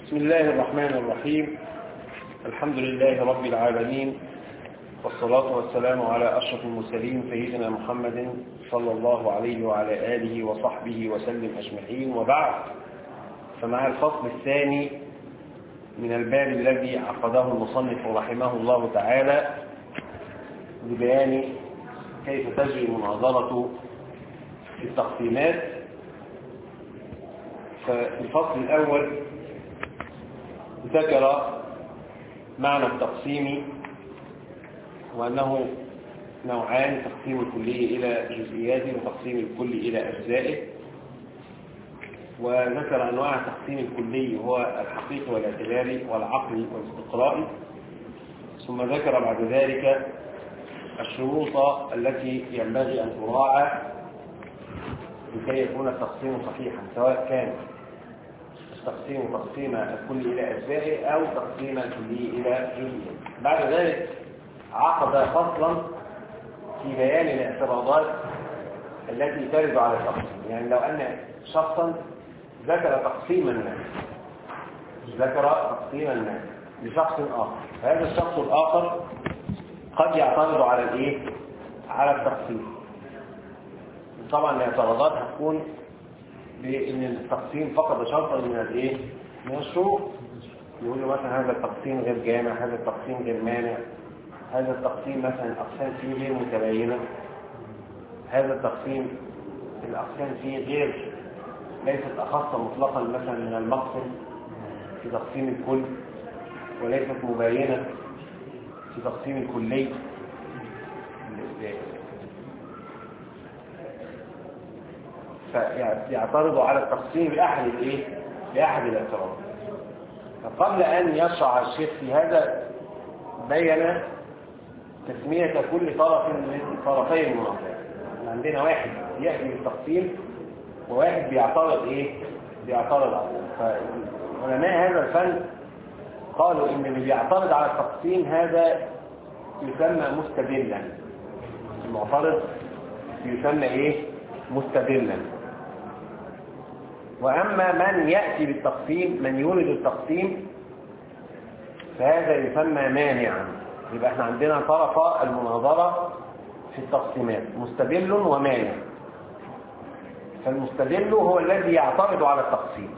بسم الله الرحمن الرحيم الحمد لله رب العالمين والصلاة والسلام على أشرف المرسلين سيدنا محمد صلى الله عليه وعلى آله وصحبه وسلم أجمعين وبعد فمع الفصل الثاني من الباب الذي عقده المصنف رحمه الله تعالى لبيان كيف تجري المناظرة في التقسيمات ففي الفصل الأول ذكر معنى التقسيم وأنه نوعان تقسيم الكلية إلى جزئياته وتقسيم الكل إلى أجزائه وذكر أنواع التقسيم الكلي هو الحقيقي والاعتباري والعقلي والاستقرائي ثم ذكر بعد ذلك الشروط التي ينبغي أن تراعى لكي يكون التقسيم صحيحا سواء كان التقسيم تقسيم الكل إلى أجزائه أو تقسيم الكلي إلى جزئيه بعد ذلك عقد فصلا في بيان الاعتراضات التي ترد على التقسيم يعني لو أن شخصا ذكر تقسيما ما ذكر تقسيما ما لشخص آخر فهذا الشخص الآخر قد يعترض على الايه على التقسيم طبعا الاعتراضات هتكون بان التقسيم فقد شرطا من الايه من الشروط يقول له مثلا هذا التقسيم غير جامع هذا التقسيم غير مانع هذا التقسيم مثلا الاقسام فيه غير متباينه هذا التقسيم الاقسام فيه غير ليست اخص مطلقا مثلا من المقسم في تقسيم الكل وليست مباينه في تقسيم الكلي فيعترض على التقسيم بأحد الايه بأحد الاعتراضات فقبل أن يشرع الشيخ في هذا بين تسمية كل طرف من طرفي المناظرة عندنا واحد يأتي بالتقسيم وواحد بيعترض ايه بيعترض عليه فعلماء هذا الفن قالوا ان اللي بيعترض على التقسيم هذا يسمى مستدلا المعترض يسمى ايه مستدلا واما من ياتي بالتقسيم من يولد التقسيم فهذا يسمى مانعا يبقى احنا عندنا طرف المناظره في التقسيمات مستدل ومانع فالمستدل هو الذي يعترض على التقسيم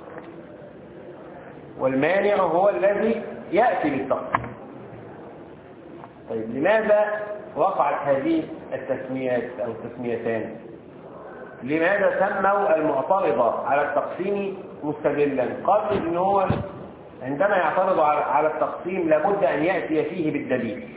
والمانع هو الذي يأتي بالتقسيم طيب لماذا وقعت هذه التسميات أو التسميتان لماذا سموا المعترضة على التقسيم مستدلا قالوا ان هو عندما يعترض على التقسيم لابد أن يأتي فيه بالدليل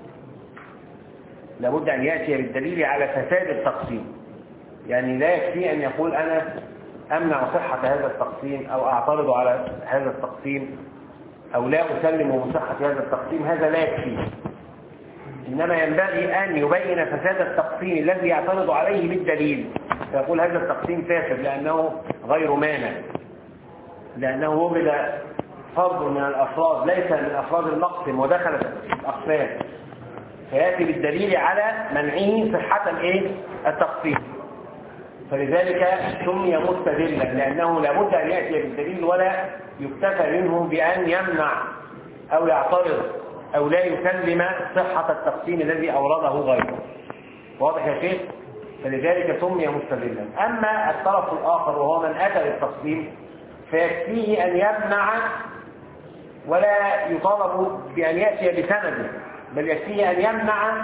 لابد أن يأتي بالدليل على فساد التقسيم يعني لا يكفي أن يقول أنا أمنع صحة هذا التقسيم أو أعترض على هذا التقسيم أو لا أسلم بصحة هذا التقسيم هذا لا يكفي إنما ينبغي أن يبين فساد التقسيم الذي يعترض عليه بالدليل فيقول هذا التقسيم فاسد لأنه غير مانع لأنه وجد فرد من الأفراد ليس من أفراد المقسم ودخل في الأقسام فيأتي بالدليل على منعه صحة الإيه؟ التقسيم فلذلك سمي مستدلا لأنه لابد أن يأتي بالدليل ولا يكتفى منه بأن يمنع أو يعترض أو لا يسلم صحة التقسيم الذي أورده غيره واضح يا شيخ فلذلك سمي مستدلا أما الطرف الآخر وهو من أتى بالتقسيم فيكفيه أن يمنع ولا يطالب بأن يأتي بسند بل يكفيه أن يمنع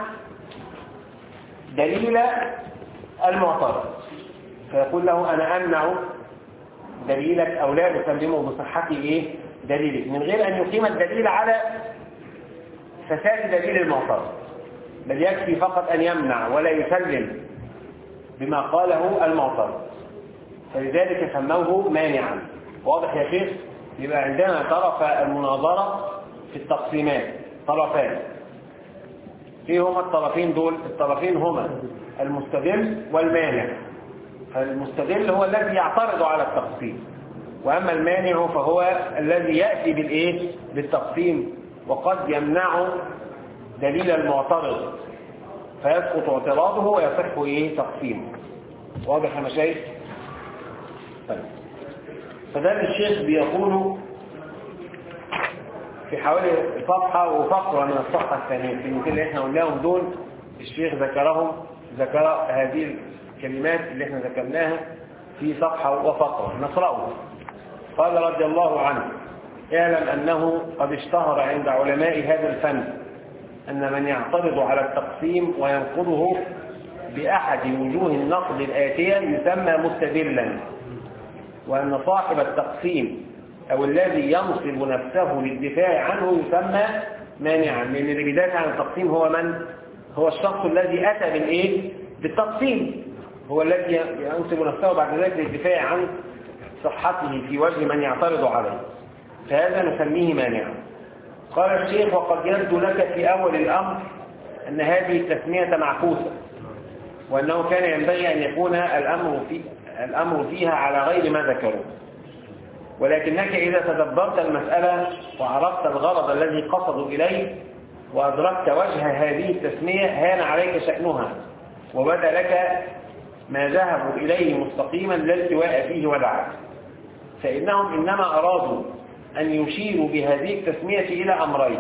دليل المعترض فيقول له أنا أمنع دليلك أو لا أسلمه بصحته إيه دليلك من غير أن يقيم الدليل على فساد دليل المعترض بل يكفي فقط أن يمنع ولا يسلم بما قاله المعترض فلذلك سموه مانعا واضح يا شيخ يبقى عندنا طرف المناظرة في التقسيمات طرفان ايه هما الطرفين دول الطرفين هما المستدل والمانع فالمستدل هو الذي يعترض على التقسيم وأما المانع فهو الذي يأتي بالإيه؟ بالتقسيم وقد يمنع دليل المعترض فيسقط اعتراضه ويصح إيه؟ تقسيمه واضح يا مشايخ؟ طيب فده الشيخ بيقول في حوالي صفحة وفقرة من الصفحة الثانية الكلمتين اللي احنا قلناهم دول الشيخ ذكرهم ذكر هذه الكلمات اللي احنا ذكرناها في صفحة وفقرة نقرأه قال رضي الله عنه اعلم أنه قد اشتهر عند علماء هذا الفن أن من يعترض على التقسيم وينقضه بأحد وجوه النقد الآتية يسمى مستدلا وأن صاحب التقسيم أو الذي ينصب نفسه للدفاع عنه يسمى مانعا لأن اللي بيدافع عن التقسيم هو من؟ هو الشخص الذي أتى بالإيه؟ بالتقسيم هو الذي ينصب نفسه بعد ذلك للدفاع عن صحته في وجه من يعترض عليه فهذا نسميه مانعا قال الشيخ وقد يبدو لك في أول الأمر أن هذه التسمية معكوسة وأنه كان ينبغي أن يكون الأمر, في الأمر فيها على غير ما ذكروا ولكنك إذا تدبرت المسألة وعرفت الغرض الذي قصدوا إليه وأدركت وجه هذه التسمية هان عليك شأنها وبدا لك ما ذهبوا إليه مستقيما لا التواء فيه ولا عكس فإنهم إنما أرادوا أن يشيروا بهذه التسمية إلى أمرين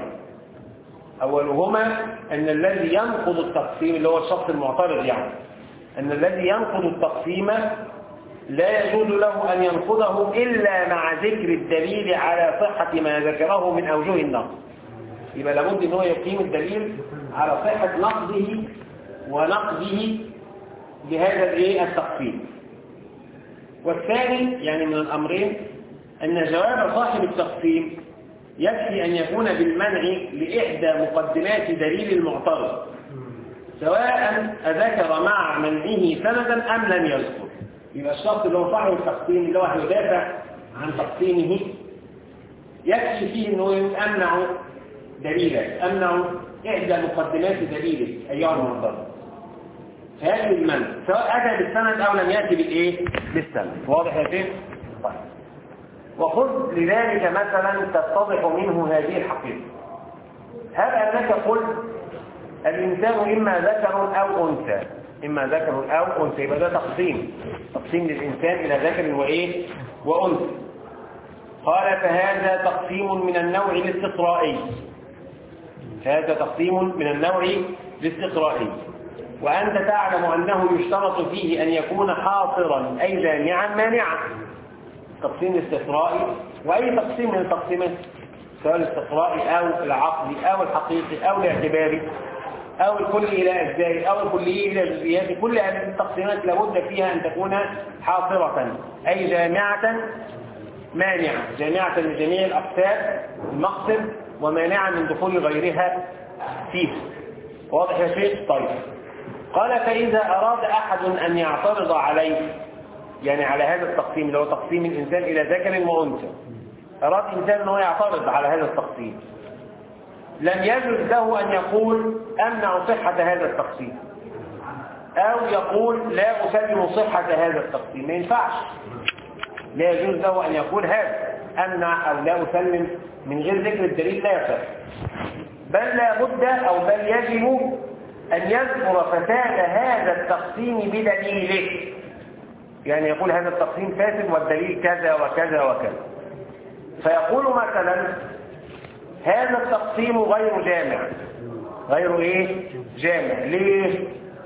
أولهما أن الذي ينقض التقسيم اللي هو الشخص المعترض يعني أن الذي ينقض التقسيم لا يجوز له أن ينقضه إلا مع ذكر الدليل على صحة ما ذكره من أوجه النقد يبقى لابد أن هو يقيم الدليل على صحة نقضه ونقضه بهذا الايه التقسيم والثاني يعني من الأمرين أن جواب صاحب التقسيم يكفي أن يكون بالمنع لإحدى مقدمات دليل المعترض سواء أذكر مع منعه سندا أم لم يذكر يبقى الشخص اللي هو صاحب التقسيم اللي هو هيدافع عن تقسيمه يكفي فيه أنه يمنع دليلا أمنع إحدى مقدمات دليله أيها المعترض هذه المنع سواء أتى بالسند أو لم يأتي بالإيه؟ بالسند واضح يا شيخ؟ طيب وخذ لذلك مثلا تتضح منه هذه الحقيقة هل أنك قلت الإنسان إما ذكر أو أنثى إما ذكر أو أنثى يبقى ده تقسيم تقسيم للإنسان إلى ذكر وإيه وأنثى قال فهذا تقسيم من النوع الاستقرائي هذا تقسيم من النوع الاستقرائي وأنت تعلم أنه يشترط فيه أن يكون حاصرا أي جامعا مانعا تقسيم الاستقرائي وأي تقسيم من التقسيمات سواء الاستقرائي أو العقلي أو الحقيقي أو الاعتباري أو الكل إلى أجزاء أو الكلية إلى جزئيات كل هذه التقسيمات لابد فيها أن تكون حاصرة أي جامعة مانعة جامعة لجميع الأقسام المقسم ومانعة من دخول غيرها فيه واضح يا شيخ طيب قال فإذا أراد أحد أن يعترض عليه يعني على هذا التقسيم اللي هو تقسيم الإنسان إلى ذكر وأنثى أراد إنسان أنه يعترض على هذا التقسيم لم يجوز له أن يقول أمنع صحة هذا التقسيم أو يقول لا أسلم صحة هذا التقسيم ما ينفعش لا يجوز له أن يقول هذا أمنع أو لا أسلم من غير ذكر الدليل لا يصح بل لا بد أو بل يجب أن يذكر فساد هذا التقسيم بدليله يعني يقول هذا التقسيم فاسد والدليل كذا وكذا وكذا فيقول مثلا هذا التقسيم غير جامع غير ايه جامع ليه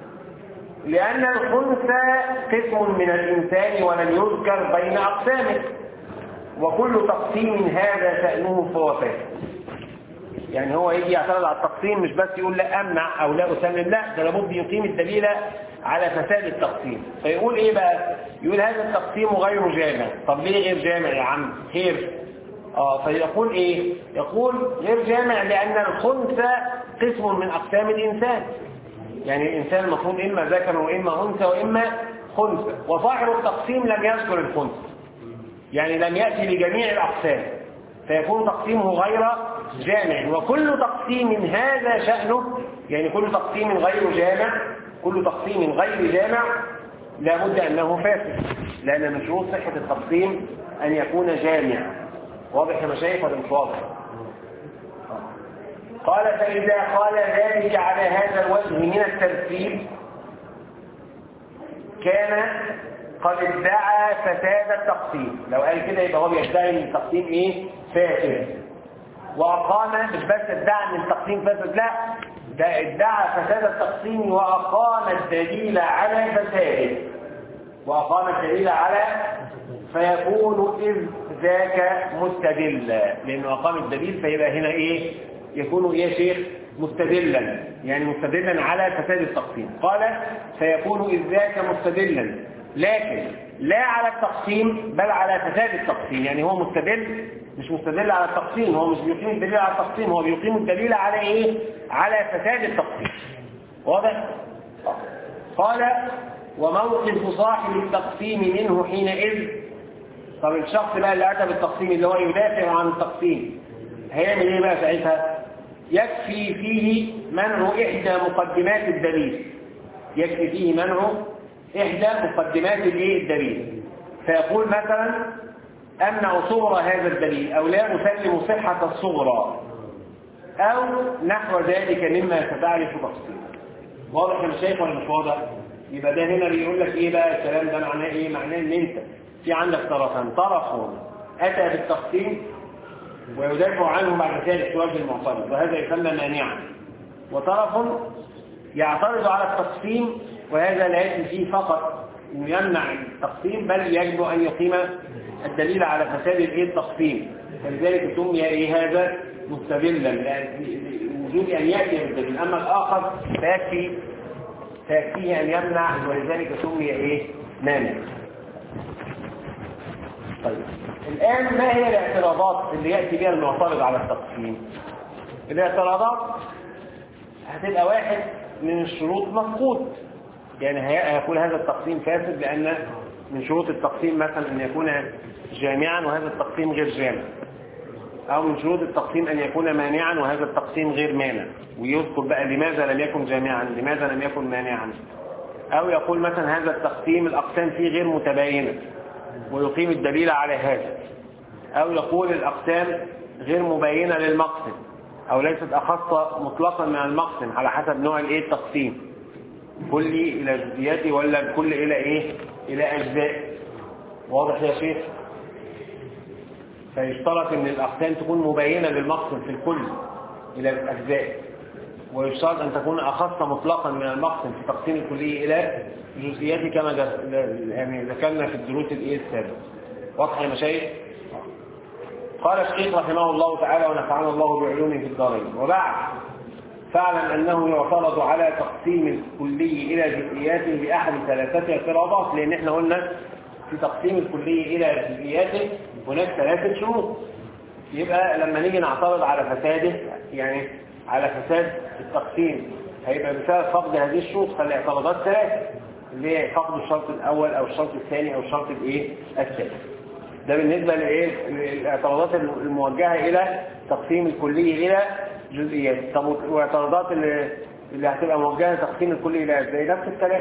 لأن الخنثى قسم من الإنسان ولم يذكر بين أقسامه وكل تقسيم هذا شأنه فهو فاسد يعني هو يجي يعترض على التقسيم مش بس يقول لا أمنع أو لا أسلم لا ده لابد يقيم الدليل على فساد التقسيم فيقول إيه بقى يقول هذا التقسيم غير جامع طب ليه غير جامع يا عم خير آه فيقول إيه يقول غير جامع لأن الخنثى قسم من أقسام الإنسان يعني الإنسان المفروض إما ذكر وإما أنثى وإما خنثى وصاحب التقسيم لم يذكر الخنثى يعني لم يأتي لجميع الأقسام فيكون تقسيمه غير جامع وكل تقسيم هذا شأنه يعني كل تقسيم غير جامع كل تقسيم غير جامع لابد أنه فاسد لأن من شروط صحة التقسيم أن يكون جامع واضح يا مشايخ ولا مش واضح قال فإذا قال ذلك على هذا الوجه من الترتيب كان قد ادعى فساد التقسيم لو قال كده يبقى هو بيدعي ان التقسيم ايه فاسد وأقام مش بس ادعى أن التقسيم فاسد لا ده ادعى فساد التقسيم وأقام الدليل على فساده وأقام الدليل على فيكون إذ ذاك مستدلا لأنه أقام الدليل فيبقى هنا إيه يكون إيه يا شيخ مستدلا يعني مستدلا على فساد التقسيم قال فيكون إذ ذاك مستدلا لكن لا على التقسيم بل على فساد التقسيم يعني هو مستدل مش مستدل على التقسيم هو مش بيقيم الدليل على التقسيم هو بيقيم الدليل على ايه على فساد التقسيم واضح قال وموقف صاحب التقسيم منه حينئذ طب الشخص بقى اللي اتى بالتقسيم اللي هو يدافع عن التقسيم هيعمل ايه بقى ساعتها يكفي فيه منع احدى مقدمات الدليل يكفي فيه منع إحدى مقدمات الإيه الدليل فيقول مثلا أمنع صغرى هذا الدليل أو لا أسلم صحة الصغرى أو نحو ذلك مما ستعرف تفصيلا واضح يا شايف ولا مش واضح؟ يبقى ده هنا بيقول لك إيه بقى الكلام ده معناه إيه؟ معناه إن أنت في عندك طرفان طرف أتى بالتقسيم ويدافع عنه بعد ذلك في وجه المعترض وهذا يسمى مانعا وطرف يعترض على التقسيم وهذا لا يأتي فيه فقط انه يمنع التقسيم بل يجب ان يقيم الدليل على فساد الايه التقسيم فلذلك سمي ايه هذا مستدلا لوجود ان ياتي بالدليل اما الاخر فيكفي فيكفيه ان يمنع ولذلك سمي ايه مانع طيب الان ما هي الاعتراضات اللي ياتي بها المعترض على التقسيم الاعتراضات هتبقى واحد من الشروط مفقود يعني هيكون هذا التقسيم فاسد لأن من شروط التقسيم مثلا أن يكون جامعا وهذا التقسيم غير جامع أو من شروط التقسيم أن يكون مانعا وهذا التقسيم غير مانع ويذكر بقى لماذا لم يكن جامعا لماذا لم يكن مانعا أو يقول مثلا هذا التقسيم الأقسام فيه غير متباينة ويقيم الدليل على هذا أو يقول الأقسام غير مبينة للمقسم أو ليست أخص مطلقا من المقسم على حسب نوع الإيه التقسيم كلي إلى جزئياتي ولا الكل إلى إيه إلى أجزاء واضح يا شيخ فيشترط ان الأقسام تكون مبينة للمقسم في الكل إلى الأجزاء ويشترط أن تكون أخص مطلقا من المقسم في تقسيم الكلية إلى جزئيات كما يعني ذكرنا في الدروس الإيه السابقة واضح يا مشايخ قال الشيخ رحمه الله تعالى ونفعنا الله بعلومه في الدارين وبعد فاعلم أنه يعترض على تقسيم الكلي إلى جزئياته بأحد ثلاثة اعتراضات لأن احنا قلنا في تقسيم الكلي إلى جزئياته هناك ثلاثة شروط يبقى لما نيجي نعترض على فساده يعني على فساد التقسيم هيبقى بسبب فقد هذه الشروط فالاعتراضات ثلاثة اللي هي فقد الشرط الأول أو الشرط الثاني أو الشرط الإيه الثالث ده بالنسبة لإيه الاعتراضات الموجهة إلى تقسيم الكلي إلى جزئيات طب واعتراضات اللي, اللي هتبقى موجهة تقسيم الكلي إلى أجزاء نفس الكلام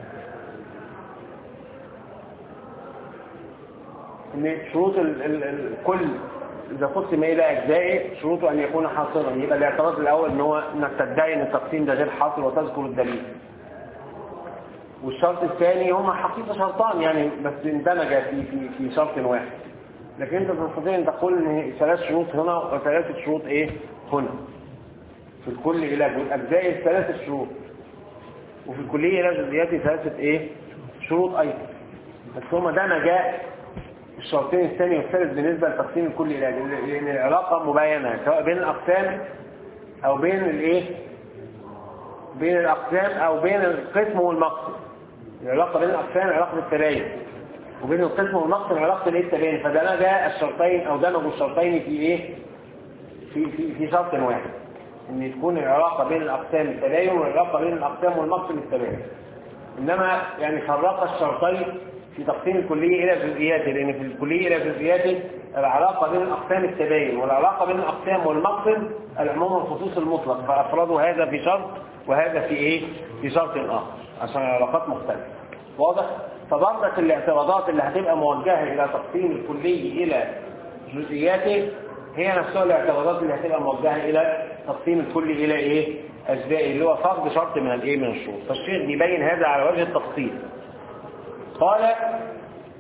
ان شروط ال ال الكل إذا قسم إلى أجزاء شروطه أن يكون حاصرا يبقى الاعتراض الأول إن هو إنك تدعي إن التقسيم ده غير حاصر وتذكر الدليل والشرط الثاني هما حقيقة شرطان يعني بس اندمج في في في شرط واحد لكن انت تستطيع ان تقول ان ثلاث شروط هنا وثلاثة شروط ايه هنا في الكل الى اجزاء ثلاثة شروط وفي الكلية الى جزئيات ثلاثة ايه شروط ايضا بس هما دمج الشرطين الثاني والثالث بالنسبة لتقسيم الكل الى لان العلاقة مبينة سواء بين الاقسام او بين الايه بين الاقسام او بين القسم والمقسم العلاقة بين الأقسام علاقة التباين وبين القسم والنقص علاقة الايه التباين فدمج الشرطين أو دمجوا الشرطين في إيه في في في شرط واحد إن تكون العلاقة بين الأقسام التباين والعلاقة بين الأقسام والمقسم التباين إنما يعني فرق الشرطين في تقسيم الكلية إلى جزئياته لأن في الكلية إلى جزئياته العلاقة بين الأقسام التباين والعلاقة بين الأقسام والمقسم العموم والخصوص المطلق فأفردوا هذا في شرط وهذا في إيه في شرط آخر عشان العلاقات مختلفة واضح فبرضك الاعتراضات اللي هتبقى موجهة إلى تقسيم الكلي إلى جزئياته هي نفسها الاعتراضات اللي هتبقى موجهة إلى تقسيم الكلي إلى إيه أجزاء اللي هو فرض شرط من الإيه من الشروط فالشيخ بيبين هذا على وجه التفصيل قال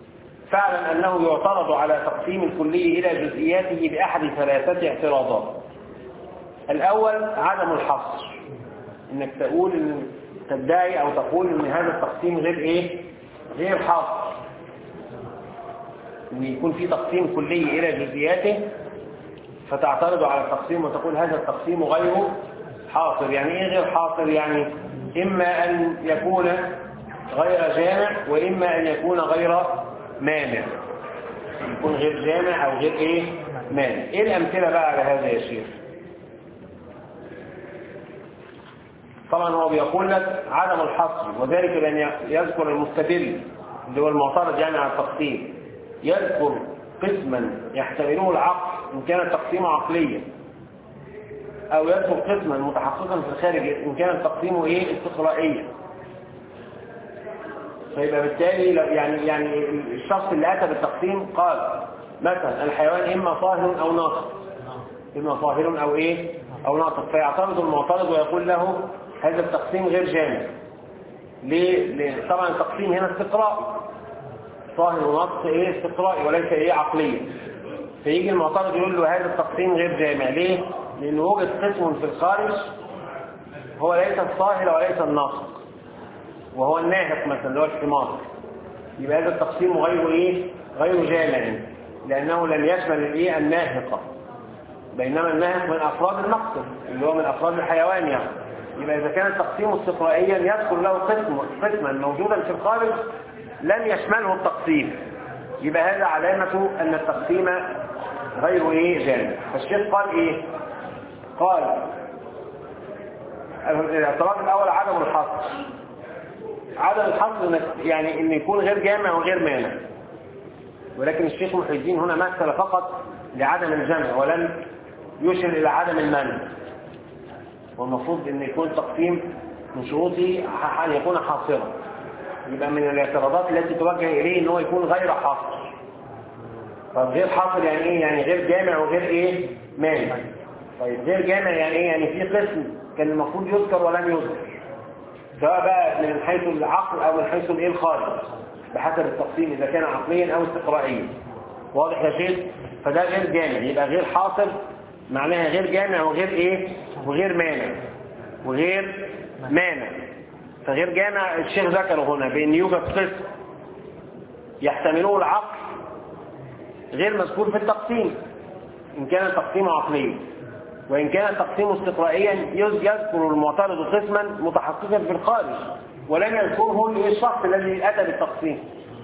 فاعلم أنه يعترض على تقسيم الكلي إلى جزئياته بأحد ثلاثة اعتراضات الأول عدم الحصر إنك تقول إن تدعي أو تقول إن هذا التقسيم غير إيه غير حاصر إن يكون في تقسيم كلي إلى جزئياته فتعترض على التقسيم وتقول هذا التقسيم غير حاصر يعني إيه غير حاصر يعني إما أن يكون غير جامع وإما أن يكون غير مانع يكون غير جامع أو غير إيه مانع إيه الأمثلة بقى على هذا يا شيخ طبعا هو بيقول لك عدم الحصر وذلك بأن يذكر المستدل اللي هو المعترض يعني على التقسيم يذكر قسما يحتمله العقل إن كان التقسيم عقليا أو يذكر قسما متحققا في الخارج إن كان التقسيم إيه استقرائيا فيبقى بالتالي لو- يعني يعني الشخص اللي أتى بالتقسيم قال مثلا الحيوان إما طاهر أو ناطق إما طاهر أو إيه أو ناطق فيعترض المعترض ويقول له هذا التقسيم غير جامع ليه؟ ليه؟ طبعا التقسيم هنا استقرائي طاهر وناطق إيه استقرائي وليس إيه عقليا فيجي المعترض يقول له هذا التقسيم غير جامع ليه؟ لأنه وجد قسم في الخارج هو ليس الطاهر وليس الناطق وهو الناهق مثلا اللي هو الحمار يبقى هذا التقسيم غير ايه غير جامع لانه لم يشمل الايه الناهقه بينما الناهق من افراد النقص اللي هو من افراد الحيوان يعني يبقى اذا كان التقسيم استقرائيا يدخل له قسم قسما موجودا في الخارج لم يشمله التقسيم يبقى هذا علامه ان التقسيم غير ايه جامع فالشيخ قال ايه قال الاعتراض الاول عدم الحصر عدم الحصر إنك- يعني ان يكون غير جامع وغير مانع ولكن الشيخ محي الدين هنا مثل فقط لعدم الجمع ولم يشر الى عدم المنع والمفروض ان يكون التقسيم من شروطه ح- ان يكون حاصرا يبقى من الاعتراضات التي توجه اليه ان هو يكون غير حاصر طب غير حاصر يعني ايه يعني غير جامع وغير ايه مانع طيب غير جامع يعني ايه يعني في قسم كان المفروض يذكر ولم يذكر سواء بقى من حيث العقل او من حيث الايه الخارج بحسب التقسيم اذا كان عقليا او استقرائيا واضح يا شيخ فده غير جامع يبقى غير حاصل معناها غير جامع وغير ايه وغير مانع وغير مانع فغير جامع الشيخ ذكره هنا بان يوجد قسم يحتمله العقل غير مذكور في التقسيم ان كان التقسيم عقليا وإن كان التقسيم استقرائيا يز- يذكر المعترض قسما متحققا في الخارج ولم يذكره الشخص الذي أتى بالتقسيم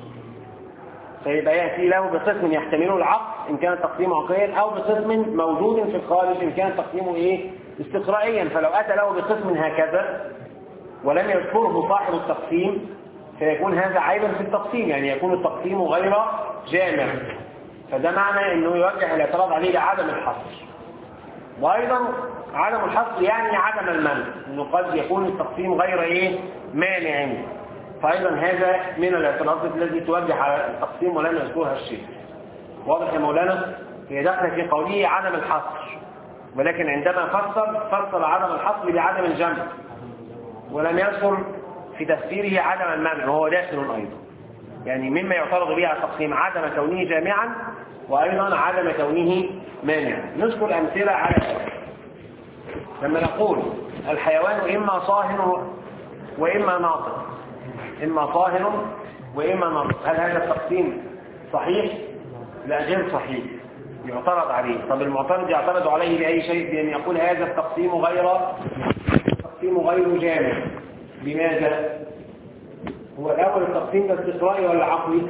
فيبقى يأتي له بقسم يحتمله العقل إن كان التقسيم عقليا أو بقسم موجود في الخارج إن كان تقسيمه إيه استقرائيا فلو أتى له بقسم هكذا ولم يذكره صاحب التقسيم فيكون هذا عيبا في التقسيم يعني يكون التقسيم غير جامع فده معنى انه يوجه الاعتراض عليه لعدم الحصر وايضا عدم الحصر يعني عدم المنع انه قد يكون التقسيم غير ايه مانع فايضا هذا من الاعتراضات التي توجه على التقسيم ولم يذكرها الشيخ واضح يا مولانا هي داخله في قوله عدم الحصر ولكن عندما فسر فسر عدم الحصر بعدم الجمع ولم يذكر في تفسيره عدم المنع وهو داخل ايضا يعني مما يعترض به على التقسيم عدم كونه جامعا وايضا عدم كونه مانعا نذكر امثله على ذلك لما نقول الحيوان اما طاهر واما ناطق اما طاهر واما ناطق هل هذا التقسيم صحيح لا غير صحيح يعترض عليه طب المعترض يعترض عليه باي شيء بان يقول هذا التقسيم غير التقسيم غير جامع لماذا هو الأول التقسيم ده استقرائي ولا عقلي؟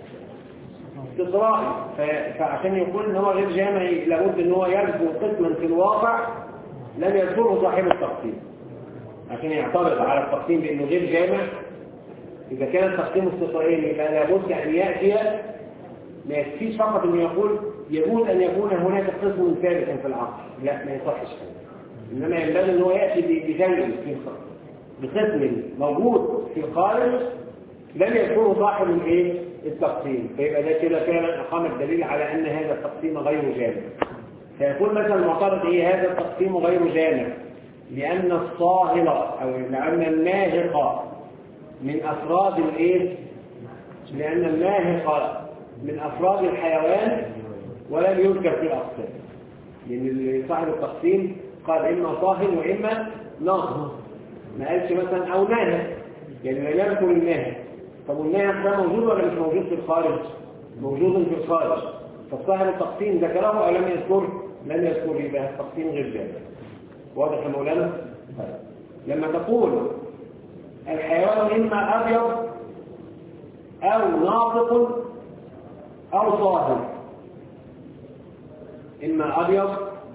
استقرائي ف- فعشان يقول ان هو غير جامع لابد ان هو يذكر قسما في الواقع لم يذكره صاحب التقسيم عشان يعترض على التقسيم بانه غير جامع اذا كان التقسيم استقرائيا يبقى لابد ان ياتي ما يكفيش فقط انه يقول يجوز ان يكون هناك قسم ثالث في العقل لا ما يصحش انما ينبغي ان هو ياتي ب- بشيء في الخ- بقسم موجود في الخارج لم يذكره صاحب الايه التقسيم فيبقى ده كده فعلا اقام الدليل على ان هذا التقسيم غير جامع فيقول مثلا المعترض ايه هذا التقسيم غير جامع لان الصاهر او لان الناهق من افراد الايه لان الناهق من افراد الحيوان ولم يذكر في الاقسام لان صاحب التقسيم قال إما طاهر وإما ناقص ما قالش مثلا أو ناهي يعني لا يذكر الناهي طب والناهي ده موجود ولا مش موجود في الخارج موجود في الخارج فالصاحب التقسيم ذكره أو لم يذكره لم يذكر يبقى التقسيم غير جامد واضح يا مولانا طيب. لما تقول الحيوان إما أبيض أو ناطق أو صاهر إما أبيض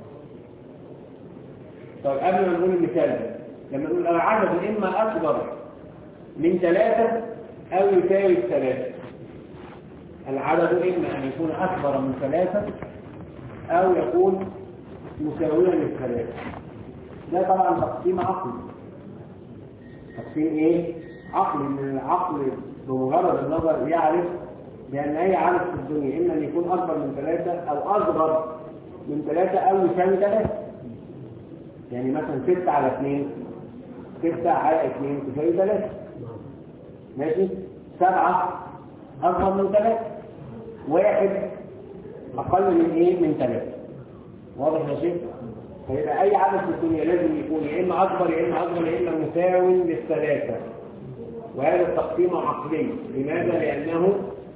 طيب قبل ما نقول المثال ده لما نقول العدد إما أكبر من ثلاثة أو يساوي الثلاثة العدد إما أن يكون أكبر من ثلاثة أو يكون مساويا للثلاثة ده طبعا تقسيم عقلي تقسيم إيه؟ عقلي من العقل بمجرد النظر يعرف بأن أي عدد في الدنيا إما أن يكون أكبر من ثلاثة أو أصغر من ثلاثة أو يساوي ثلاثة يعني مثلا ستة على اثنين ستة على اثنين تساوي ثلاثة ماشي سبعة أصغر من ثلاثة واحد أقل من إيه من ثلاثة واضح يا شيخ فيبقى أي عدد في الدنيا لازم يكون يا إما أكبر يا إما أصغر يا إما مساو للثلاثة وهذا التقسيم عقلي لماذا؟ لأنه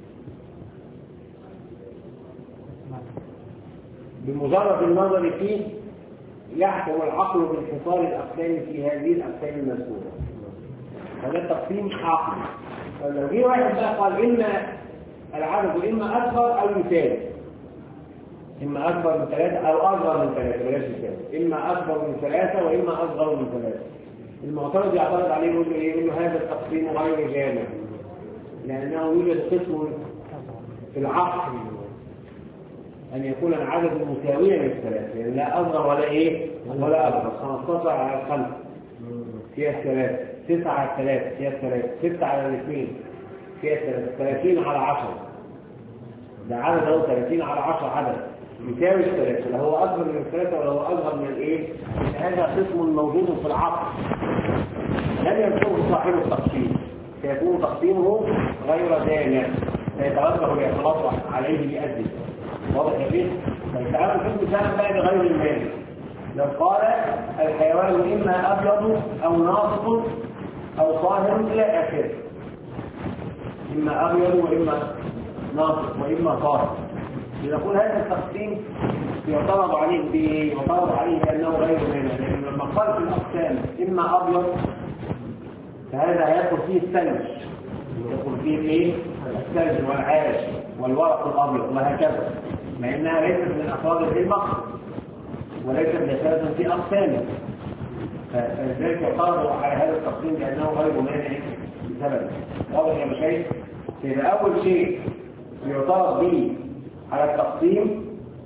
بمجرد النظر فيه يحكم العقل بانحصار الأقسام في هذه الأقسام المذكورة هذا تقسيم عقلي فلو جه واحد بقى قال إما العدد إما أكبر أو يساوي إما أكبر من ثلاثة أو أصغر من ثلاثة بلاش يساوي إما أكبر من ثلاثة وإما أصغر من ثلاثة المعترض يعترض عليه يقول له إيه؟ يقول له هذا التقسيم غير جامع لأنه يوجد قسم في العقل أن يكون العدد مساويا للثلاثة يعني لا أصغر ولا إيه ولا أكبر 15 على الخمسة فيها الثلاثة 9 على الثلاثة فيها الثلاثة 6 على الاثنين فيها الثلاثة 30 على 10 ده عدد أهو 30 على 10 عدد يساوي الثلاثة لا هو أكبر من الثلاثة ولا هو أصغر من الإيه هذا قسم موجود في العقل لن يكون صاحب التقسيم سيكون تقسيمه غير دامع سيتوجه الاعتراض عليه بأدب واضح يا بيه؟ طيب تعالوا نشوف مثال بقى لغير المال لو قال الحيوان إما أبيض أو ناصف أو صاهر إلى آخره إما أبيض وإما ناصف وإما صاهر لنقول هذا التقسيم يعترض عليه بايه؟ يعترض عليه بأنه غير مانع لأن لما قال في الأقسام إما أبيض فهذا هيدخل فيه الثلج يدخل فيه الايه؟ الثلج والعاش والورق الأبيض وهكذا مع إنها ليست من أفراد المقصد وليست دخالة في أقسامه فلذلك يعترض على هذا التقسيم لأنه غير مانع بسبب واضح يا مشايخ يبقى أول شيء يعترض به على التقسيم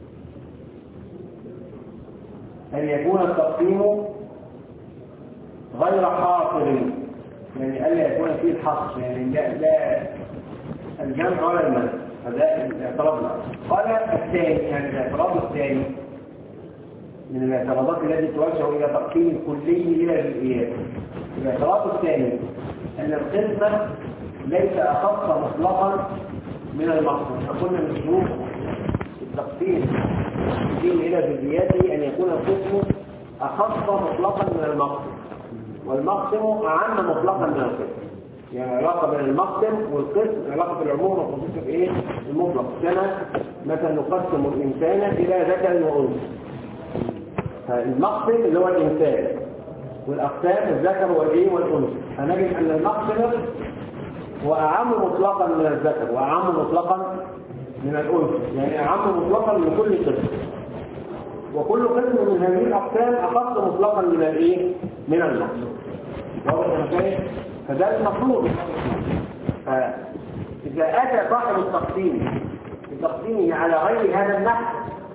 أن يكون التقسيم غير حاصر يعني ألا يكون فيه الحصر يعني لا, لا الجمع ولا المنع هذا الاعتراض قال الثاني يعني الاعتراض الثاني من الاعتراضات التي توجه إلى تقسيم الكلي إلى الجزئيات الاعتراض الثاني أن القسمة ليس أخص مطلقا من المقصود فقلنا من شروط التقسيم الدين إلى جزئياته أن يكون القسم أخص مطلقا من المقصد والمقسم أعم مطلقا من القسم يعني علاقة بين المقسم والقسم علاقة بالعموم والخصوص بإيه؟ المطلق كما مثلا نقسم الإنسان إلى ذكر وأنثى فالمقسم اللي هو الإنسان والأقسام الذكر والإيه والأنثى فنجد أن المقسم هو أعم مطلقا من الذكر وأعم مطلقا من الأنثى يعني أعم مطلقا من كل قسم وكل قسم من هذه الأقسام أخص مطلقا من الإيه؟ من المقصود واضح يا فده المطلوب فإذا أتى صاحب التقسيم بتقسيمه على غير هذا النحو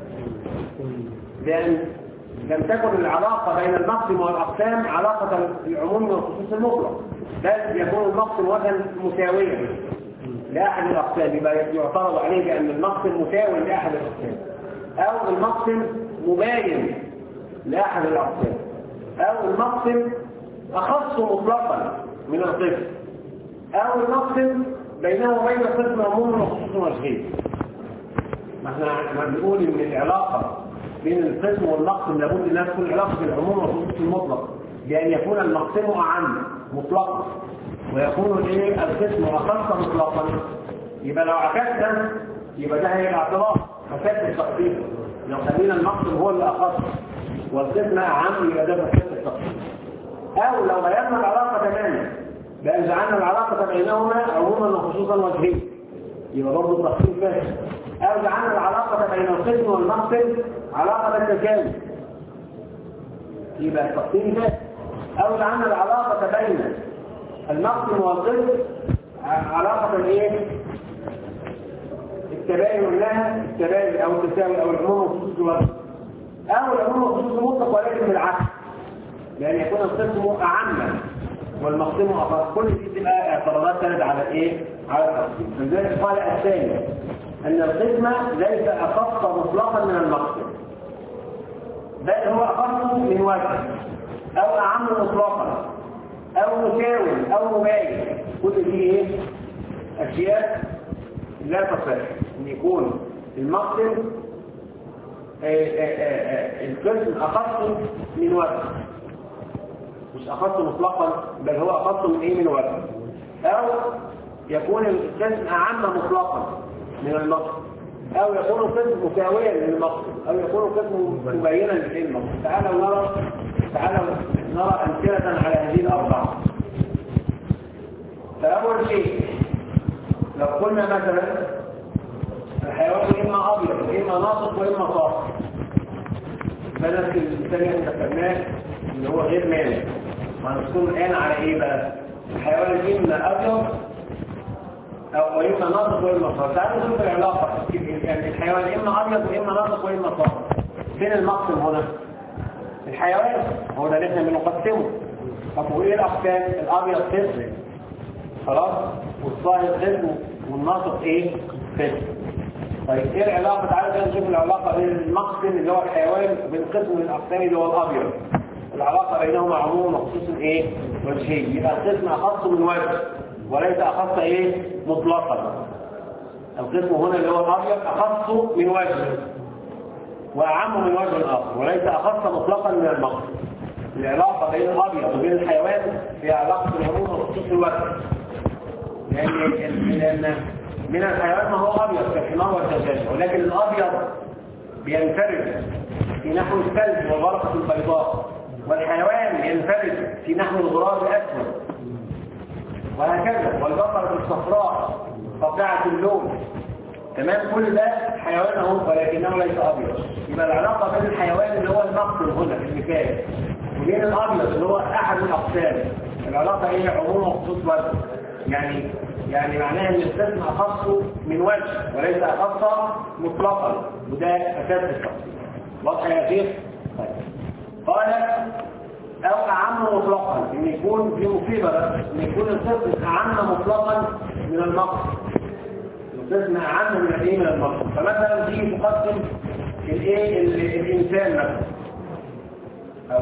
لأن لم تكن العلاقة بين المقسم والأقسام علاقة العموم والخصوص المطلق بل يكون المقسم وزن مساويا لأحد الأقسام يبقى يعترض عليه بأن المقسم مساوي لأحد الأقسام أو المقسم مباين لأحد الأقسام أو المقسم أخص مطلقا من القسم أو المقسم بينه وبين القسم عموم وخصوص وجهين ما احنا ما بنقول ان العلاقة بين القسم والمقسم لابد انها تكون علاقه العموم والخصوص المطلق بان يكون المقسم اعم مطلقا ويكون الايه القسم اخص مطلقا يبقى لو عكسنا يبقى ده هيبقى اعتراف فساد التقسيم لو خلينا المقسم هو اللي اخص والقسم اعم يبقى ده فساد التقسيم او لو غيرنا العلاقه تماما بان جعلنا العلاقه بينهما عموما وخصوصا وجهين يبقى برضه التقسيم فاسد او جعلنا العلاقه بين القسم والمقسم علاقه تكامل يبقى التقسيم فاسد او جعلنا العلاقه بين المقسم والقسم علاقه الايه التباين لها التباين او التساوي او العموم والخصوص الوجه او العموم والخصوص المطلق ولكن بالعكس لان يكون القسم اعم والمقسم اخر كل دي تبقى اعتراضات ترد على ايه على التقسيم لذلك قال الثاني ان القسم ليس اخص مطلقا من المقسم بل هو اخص من وجه او اعم مطلقا او مساوي او مباين كل دي ايه اشياء لا تصح ان يكون المقسم القسم اخص من وجه مش اخص مطلقا بل هو اخص من ايه من وجه او يكون القسم اعم مطلقا من المقسم او يكون القسم مساويا للمقسم او يكون القسم مبينا للمقسم تعالوا نرى تعالوا نرى امثله على هذه الاربعه فاول شيء لو قلنا مثلا الحيوان اما ابيض واما ناطق واما صاف ده نفس المثال اللي احنا ذكرناه اللي هو غير مانع وهنذكره الان على ايه بقى الحيوان اما ابيض او واما ناطق واما صاف تعالوا نشوف العلاقه يعني الحيوان اما ابيض واما ناطق واما صاف فين المقسم هنا الحيوان هو ده اللي احنا بنقسمه طب وايه الاقسام الابيض قسم خلاص والصاهر قسم والناطق ايه قسم طيب ايه العلاقه تعالوا كده نشوف العلاقه بين المقسم اللي هو الحيوان وبين قسم من الاقسام اللي هو الابيض العلاقه بينهما عموما وخصوص ايه وجهين يبقى القسم اخص من وجه وليس اخص ايه مطلقا القسم هنا اللي هو الابيض اخص من وجه واعم من وجه اخر وليس اخص مطلقا من المقسم العلاقه بين الابيض وبين الحيوان هي علاقه العموم وخصوص الوجه لان لان من الحيوان ما هو ابيض كالحمار والدجاج ولكن الابيض بينفرد في نحو الثلج والغرقه البيضاء والحيوان ينفرد في نحو الغراب الاسود وهكذا والبقره الصفراء قطعه اللون تمام كل ده حيوان اهو ولكنه ليس ابيض يبقى العلاقه بين الحيوان اللي هو المقتل هنا في المثال وبين الابيض اللي هو احد الاقسام العلاقه هي عموم وخصوص وجه يعني يعني معناها ان القسم اخص من وجه وليس اخص مطلقا وده اساس التفصيل واضح يا شيخ طيب. قال او اعم مطلقا ان يكون في مصيبه بس ان يكون القسم اعم مطلقا من المقصد القسم اعم من الايه من المقصد فمثلا تيجي تقسم الايه ال- الانسان مثلا او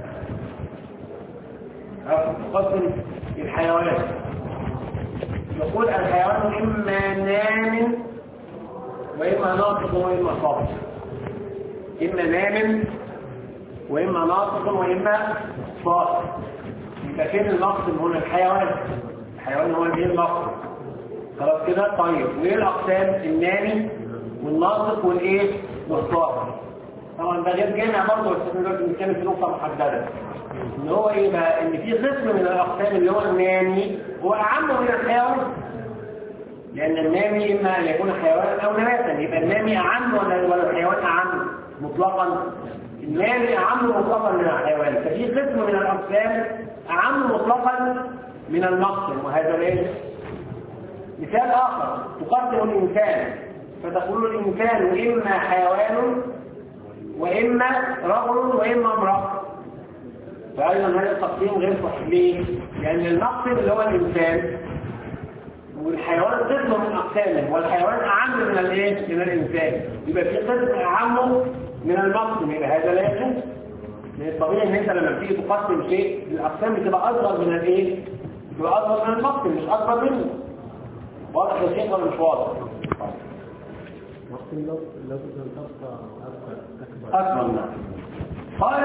او تقسم الحيوانات يقول الحيوان إما نام وإما ناطق وإما صافي إما نام وإما ناطق وإما صافي يبقى فين المقسم هنا الحيوان الحيوان هو الايه المقسم خلاص كده طيب وايه الاقسام النامي والناطق والايه والصافي طبعا ده غير جامع برضه بس احنا دلوقتي بنتكلم في نقطه محدده ان هو ايه بقى ان في قسم من الاقسام اللي هو النامي هو اعم من الحيوان لان النامي اما ان يكون حيوانا او نباتا يبقى النامي اعم ولا ولا الحيوان اعم مطلقا النامي اعم مطلقا من الحيوان ففي قسم من الاقسام اعم مطلقا من المقسم وهذا ليس مثال اخر تقدم الانسان فتقول الانسان اما حيوان واما رجل واما امراه فأيضا هذا التقسيم غير صحيح ليه؟ لأن المقسم اللي هو الإنسان والحيوان قسم من أقسامه والحيوان أعم من الإيه؟ من الإنسان يبقى في قسم أعم من المقسم يبقى هذا لا يجوز من الطبيعي إن أنت لما بتيجي تقسم شيء الأقسام بتبقى أصغر من الإيه؟ بتبقى أصغر من المقسم مش أكبر منه واضح يا شيخ ولا مش واضح؟ مقسم لو لو تبقى أكبر أكبر نعم قال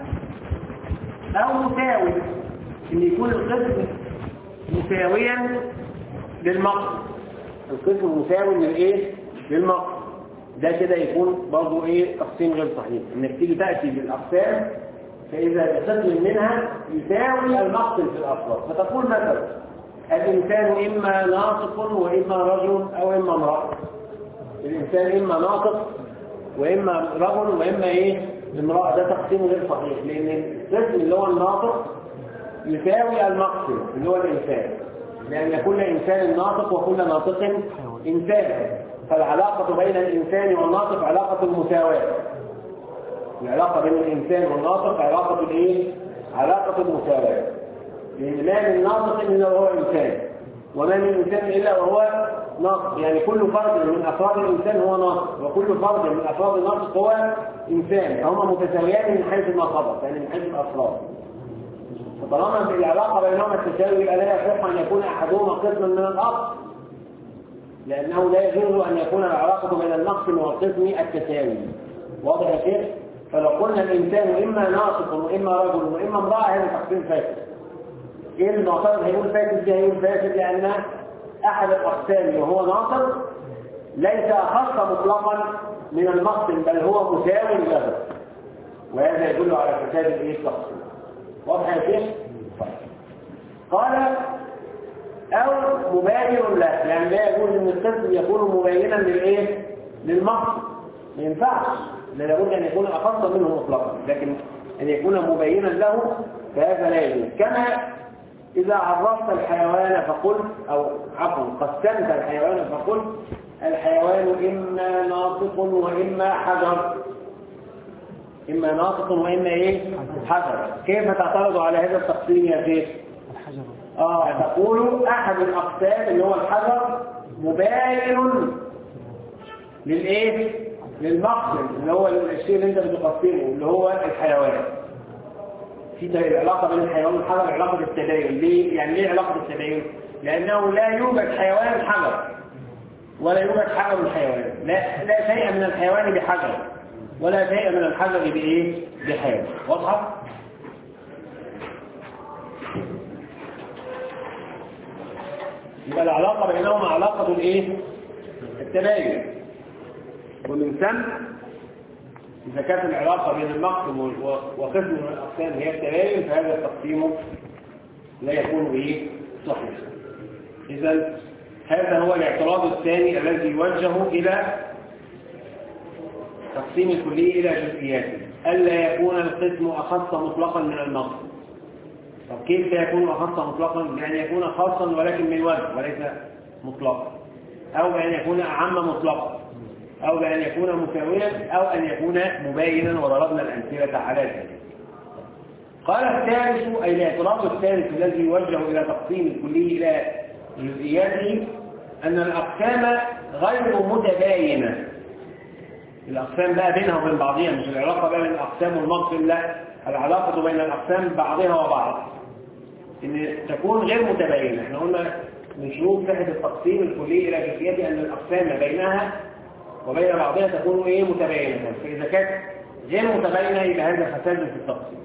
أو مساوي إن يكون القسم مساويا للمقصد القسم مساوي للإيه؟ للمقصد ده كده يكون برضه إيه تقسيم غير صحيح إنك تيجي تأتي بالأقسام فإذا بقسم منها يساوي المقصد في الأفراد فتقول مثلا الإنسان إما ناطق وإما رجل أو إما امرأة الإنسان إما ناطق وإما رجل وإما إيه امرأة ده تقسيم غير صحيح لأن القسم اللي هو الناطق يساوي المقسم اللي هو الإنسان لأن كل إنسان ناطق وكل ناطق إنسان فالعلاقة بين الإنسان والناطق علاقة المساواة العلاقة بين الإنسان والناطق علاقة الإيه؟ علاقة المساواة لأن ما من ناطق إلا وهو إنسان وما من إنسان إلا وهو ناطق يعني كل فرد من أفراد الإنسان هو ناطق وكل فرد من أفراد الناطق هو إنسان فهما متساويان من حيث ما سبق يعني من حيث الأفراد فطالما العلاقة بينهما التساوي يبقى لا يصح أن يكون أحدهما قسما من الآخر لأنه لا يجوز أن يكون العلاقة بين المقسم والقسم التساوي واضح يا شيخ؟ فلو قلنا الإنسان إما ناطق وإما رجل وإما امرأة هذا تقسيم فاسد إيه المعترض هيقول فاسد ده هيقول فاسد لأن أحد الأقسام وهو ناطق ليس أخص مطلقا من المقسم بل هو مساوي له وهذا يدل على فساد الإيه التقسيم واضح يا شيخ؟ قال أو مباين له يعني لا يجوز أن القسم يكون مباينا للإيه؟ للمقصد ما ينفعش لا لابد أن يكون أخص منه مطلقا لكن أن يكون مبينا له فهذا لا يجوز كما إذا عرفت الحيوان فقلت أو عفوا قسمت الحيوان فقلت الحيوان إما ناطق وإما حجر إما ناطق وإما إيه حجر كيف تعترض على هذا التقسيم يا شيخ الحجر آه تقول أحد الأقسام اللي هو الحجر مباين للإيه للمقسم اللي هو الشيء اللي أنت بتقسمه اللي هو الحيوان في تغيير العلاقة بين الحيوان والحجر علاقة التباين ليه؟ يعني ليه علاقة التباين؟ لأنه لا يوجد حيوان حجر ولا يوجد حجر حيوان لا, لا شيء من الحيوان بحجر ولا شيء من الحجر بإيه؟ بحيوان واضحة؟ يبقى العلاقة بينهما علاقة الايه؟ التباين ومن ثم إذا كانت العلاقة بين المقسم و- وقسم من الأقسام هي التباين فهذا التقسيم لا يكون به صحيح إذا هذا هو الاعتراض الثاني الذي يوجه إلى تقسيم الكلية إلى جزئياته ألا يكون القسم أخص مطلقا من المقسم طب كيف يكون أخص مطلقا؟ يعني يكون خاصا ولكن من وجه وليس مطلقا أو بأن يكون أعم مطلقا أو بأن يكون مساويا أو أن يكون مباينا وضربنا الأمثلة على ذلك قال الثالث أي الاعتراض الثالث الذي يوجه إلى تقسيم الكلي إلى جزئياته أن الأقسام غير متباينة الأقسام بقى بينها وبين بعضها مش العلاقة بقى بين الأقسام والمقسم لا العلاقة بين الأقسام بعضها وبعض إن تكون غير متباينة احنا قلنا من شروط صحة التقسيم الكلي إلى جزئياته أن الأقسام بينها وبين بعضها تكون إيه متباينة فإذا كانت غير متباينة يبقى هذا فساد في التقسيم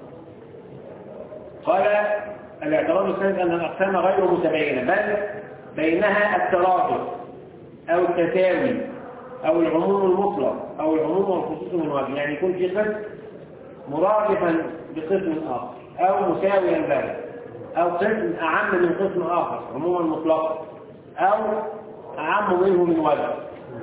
قال الاعتراض الثالث أن الأقسام غير متباينة بل بينها الترادف أو التساوي أو العموم المطلق أو العموم والخصوص من وجه يعني يكون في قسم مرادفا بقسم آخر أو مساويا له أو قسم أعم من قسم آخر عموما مطلقا أو أعم منه من وجه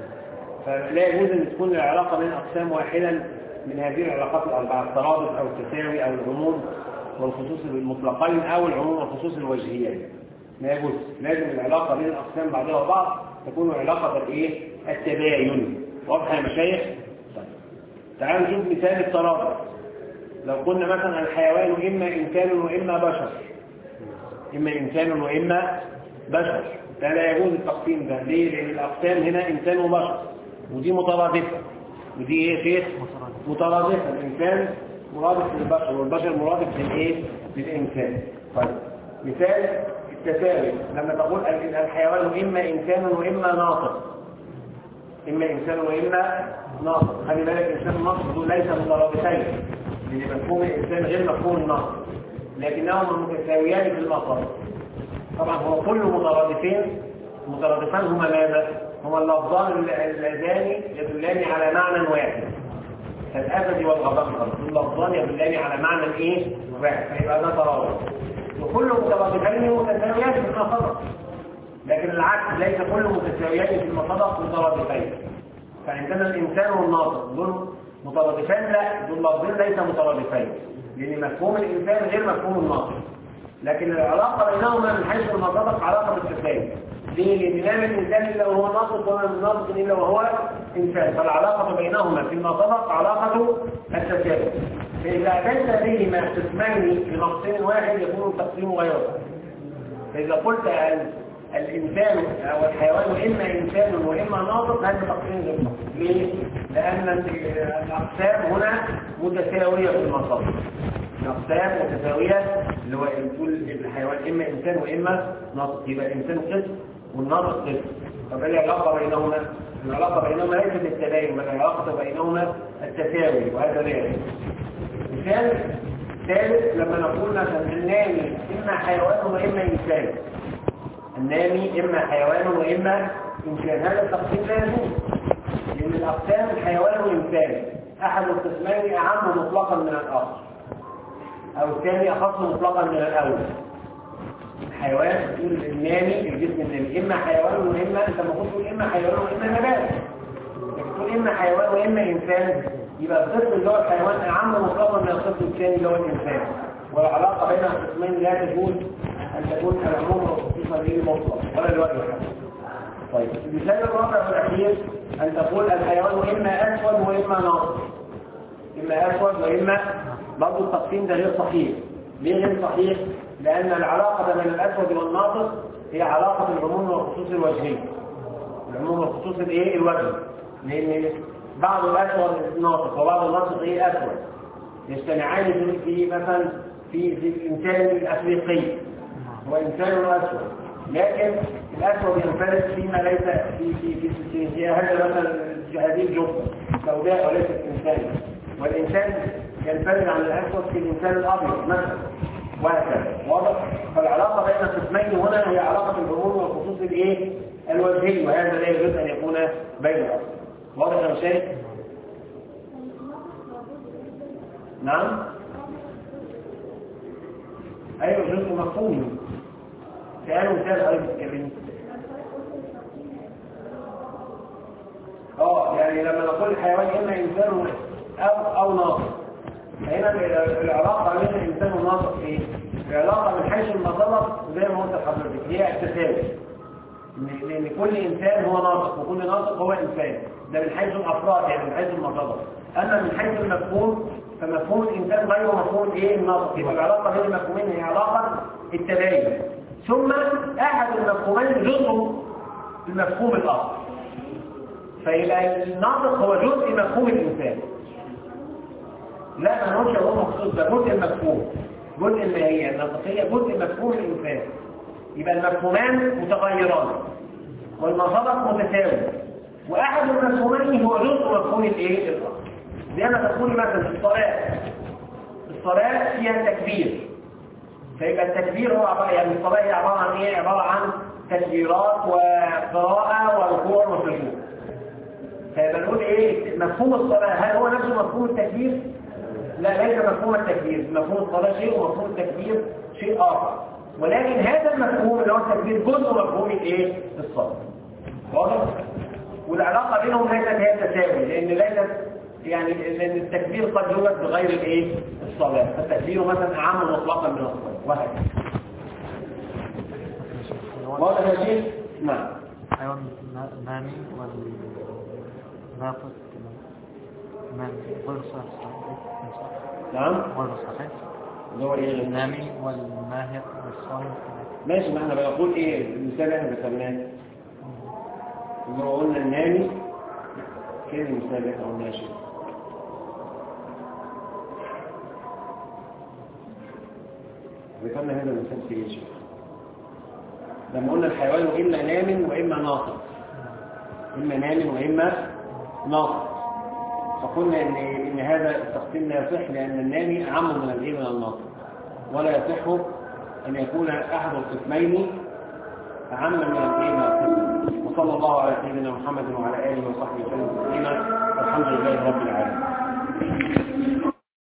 فلا يجوز أن تكون العلاقة بين أقسام واحدا من هذه العلاقات الأربعة الترادف أو التساوي أو العموم والخصوص المطلقين أو العموم والخصوص الوجهيين ما يجوز لازم العلاقة بين الأقسام بعضها وبعض تكون علاقة الإيه؟ التباين واضح يا مشايخ؟ طيب. تعالوا نشوف مثال الترادف لو قلنا مثلا الحيوان إما إنسان وإما بشر إما إنسان وإما بشر ده لا يجوز التقسيم ده ليه؟ لأن الأقسام هنا إنسان وبشر ودي مترادفة ودي إيه يا شيخ؟ مترادفة الإنسان مرادف للبشر والبشر مرادف للإيه؟ للإنسان طيب مثال التساوي لما تقول ال- الحيوان إما إنسان وإما ناطق إما إنسان وإما ناقص خلي بالك الانسان الناقص دول ليس مترادفين لان مفهوم الانسان غير مفهوم الناقص لكنهما متساويان في المصدر طبعا هو كل مترادفين مترادفان هما ماذا؟ هما اللفظان اللذان يدلان على معنى واحد الأسد والغضب اللفظان يدلان على معنى ايه؟ واحد فيبقى ده ترادف وكل مترادفين متساويان في المصدر لكن العكس ليس كل متساويان في المصدر مترادفين فعندنا الإنسان والناطق دول مترادفان لا دول لفظين ليس مترادفين لأن مفهوم الإنسان غير مفهوم الناطق لكن العلاقة بينهما من حيث المنطق علاقة بالتساوي ليه؟ لأن لا من إنسان إلا وهو ناطق ولا من ناطق إلا وهو إنسان فالعلاقة بينهما في المنطق علاقة التساوي فإذا أتيت بهما قسمين لنقصين واحد يكون التقسيم غير فإذا قلت أن الإنسان أو الحيوان إما إنسان وإما ناطق هذا تقسيم غير ليه؟ لأن الأقسام هنا متساوية في المنطق الأقسام متساوية اللي هو تقول الحيوان إما إنسان وإما ناطق يبقى الإنسان قسم والناطق قسم طب ايه العلاقة بينهما؟ العلاقة بينهما ليست التباين بل العلاقة بينهما التساوي وهذا لا يجوز. مثال ثالث لما نقول مثلا النامي إما حيوان وإما إنسان النامي إما حيوان وإما إنسان هذا التقسيم لا يجوز لأن الأقسام حيوان وإنسان أحد القسمين أعم مطلقا من الآخر أو الثاني أخص مطلقا من الأول الحيوان تقول النامي الجسم النامي إما حيوان وإما أنت المفروض تقول إما حيوان وإما نبات تقول إما حيوان وإما إنسان يبقى القسم اللي هو الحيوان أعم مطلقا من القسم الثاني اللي هو الإنسان والعلاقة بين القسمين لا تجوز أن تكون العموم والخصوصة للمطلق ولا الوجه الحسن طيب المثال الرابع والأخير أن تقول الحيوان إما أسود وإما ناصر إما أسود وإما برضه التقسيم ده غير صحيح ليه غير صحيح؟ لأن العلاقة بين الأسود والناطق هي علاقة العموم والخصوص الوجهي العموم والخصوص الإيه؟ الوجهي لأن بعض الأسود ناطق وبعض الناطق إيه أسود يجتمعان في في مثلا في في الإنسان الأفريقي هو إنسان أسود لكن الأسود ينفرد فيما ليس في في في في, في هذا مثلا هذه الجثة سوداء وليست إنسان والإنسان ينفرد عن الأسود في الإنسان الأبيض مثلا وهكذا واضح فالعلاقة بين القسمين هنا هي علاقة العموم والخصوص الإيه الوجهي وهذا لا يجوز أن يكون بين الأصل واضح يا شيخ نعم أيوة جزء مفهومي كأنه مثال أيضا يا بنت اه يعني لما نقول الحيوان إما إنسان أو أو ناطق فهنا العلاقة بين الإنسان والناطق إيه؟ العلاقة من حيث المصدر زي ما قلت لحضرتك هي التساوي لأن كل إنسان هو ناطق وكل ناطق هو إنسان ده من حيث الأفراد يعني من حيث المصدر أما من حيث المفهوم فمفهوم الإنسان غير مفهوم إيه الناطق يبقى العلاقة بين المفهومين هي علاقة التباين ثم أحد المفهومين جزء المفهوم الآخر فيبقى الناطق هو جزء مفهوم الإنسان لا ما نقولش هو مخصوص ده جزء المفهوم جزء الماهية الناطقية جزء مفهوم الإنسان يبقى المفهومان متغيران والمصادر متساوي وأحد المفهومين هو جزء مفهوم الإيه الآخر زي ما تقولي مثلا في الصلاة الصلاة فيها تكبير فيبقى التكبير هو عبارة يعني الصلاة هي عبارة عن إيه؟ عبارة عن تكبيرات وقراءة وركوع وسجود فيبقى نقول إيه مفهوم الصلاة هل هو نفسه مفهوم التكبير؟ لا ليس مفهوم التكبير مفهوم الصلاة شيء ومفهوم التكبير شيء آخر ولكن هذا المفهوم اللي هو التكبير جزء مفهوم الايه الصلاة واضح والعلاقة بينهم ليست هي التساوي لأن ليست يعني لأن التكبير قد يوجد بغير الايه الصلاة فالتكبير مثلا أعم مطلقا من الصلاة وهكذا واضح يا شيخ؟ نعم حيوان نامي والنافذ نامي غير صحيح نعم غير صحيح اللي هو ايه النامي والماهر والصامت ماشي ما احنا بنقول ايه المثال اللي احنا ذكرناه اللي هو قلنا النامي فين المثال اللي احنا قلناه شيء ذكرنا هذا المثال في ايه شيء لما قلنا الحيوان اما نام واما ناطق اما نام واما ناطق وقلنا ان ان هذا التقسيم لا يصح لان النامي اعم من الايه من الناطق ولا يصح ان يكون احد القسمين اعم من الايه من القسم وصلى الله على سيدنا محمد وعلى اله وصحبه وسلم تسليما والحمد لله رب العالمين